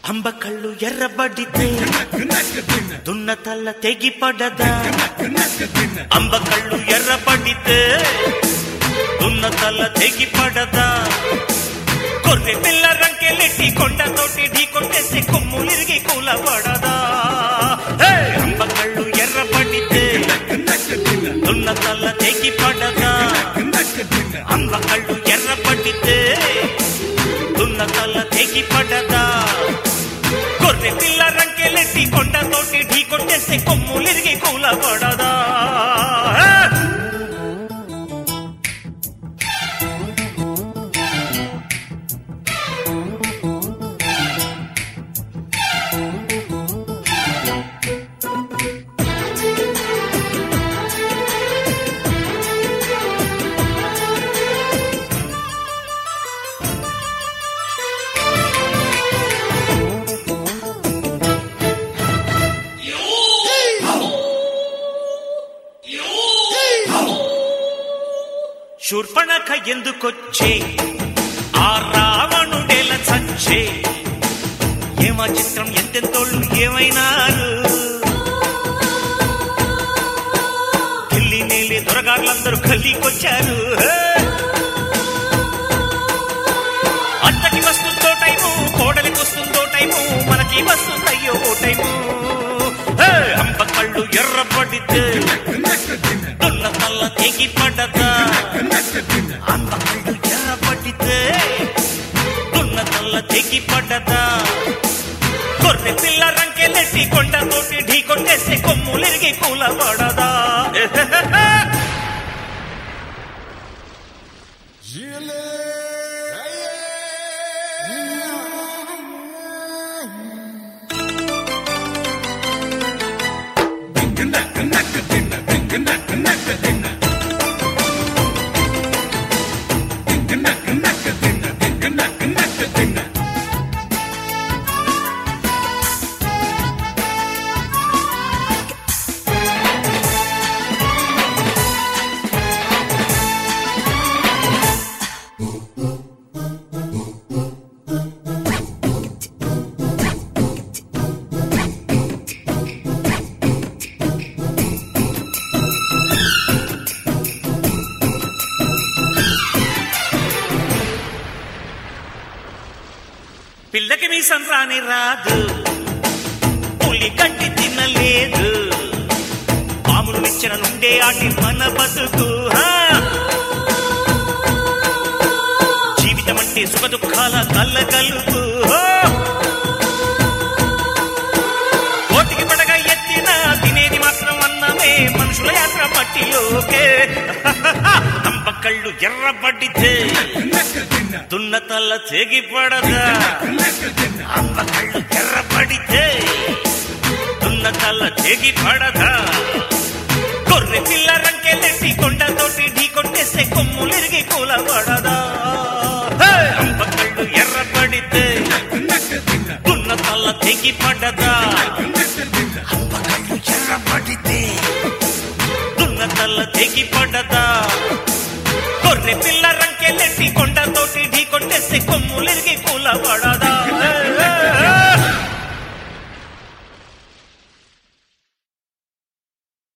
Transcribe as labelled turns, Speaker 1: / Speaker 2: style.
Speaker 1: అంబ కళ్ళు ఎర్రబడితే దున్న తల్ల తెగి పడదా అంబ కళ్ళు ఎర్రబడితే దున్న తల్ల తెగి పడదా కొర్రె పిల్ల రంకెలెట్టి కొండతోటి ఢీ కొట్టేసి కొమ్ములిరిగి కూలబడదా హే! అంబ కళ్ళు ఎర్రబడితే దున్న తల్ల తెగి పడదా అంబ కళ్ళు ఎర్రబడితే దున్న తల్ల తెగి పడదా గొర్రె పిల్ల రంకెలెట్టి కొండతోటి ఢీ కొట్టేస్తే కొమ్ములిరిగి కూలబడదా శూర్పణఖ ఎందుకొచ్చే ఆ రావణుడెల చచ్చే ఏమా చిత్రం ఎంతెంతోళ్ళు ఏమైనారు ఢిల్లీ నీలి దొరగారులందరూ ఖల్లీకొచ్చారు హే! అత్తకి వస్తుందో టైము కోడలికి వస్తుందో టైము మనకి వస్తుందయ్యో ఓ టైము హే! అంబ కళ్ళు ఎర్రపడితే దున్న తల్ల తెగి పడదా అంబ కళ్ళు ఎర్రపడితే దున్న తల్ల తెగి పడదా గొర్రె పిల్ల రంకెలెట్టి కొండతోటి ఢీ కొట్టేసి కొమ్ములిరిగి కూలబడదా పిల్లకి మీ సంద్రాని రాదు పులి గడ్డి తినలేదు పాములు నిచ్చెన నుండే ఆటి మన బతుకు హా! జీవితం అంటే సుఖ దుఃఖాల కల్లగలుపు కోటికి పడగా ఎత్తిన తినేది మాత్రం అన్నమే మనుషుల యాత్ర పట్టిలోకే అంబ కళ్ళు ఎర్రబడితే దున్న తల్ల తెగి పడదా అంబ కళ్ళు ఎర్రబడితే దున్న తల్ల తెగి పడదా గొర్రె పిల్ల రంకెలెట్టి కొండతోటి ఢీ కొట్టేస్తే కొమ్ములిరిగి కూలబడదా హే! అంబ కళ్ళు ఎర్రబడితే దున్న తల్ల తెగి పడదా అంబ కళ్ళు ఎర్రబడితే దున్న తల్ల తెగి పడదా గొర్రె పిల్ల రంకెలెట్టి కొండతోటి ఢీ కొట్టేస్తే కొమ్ములిరిగి కూలబడదా హే!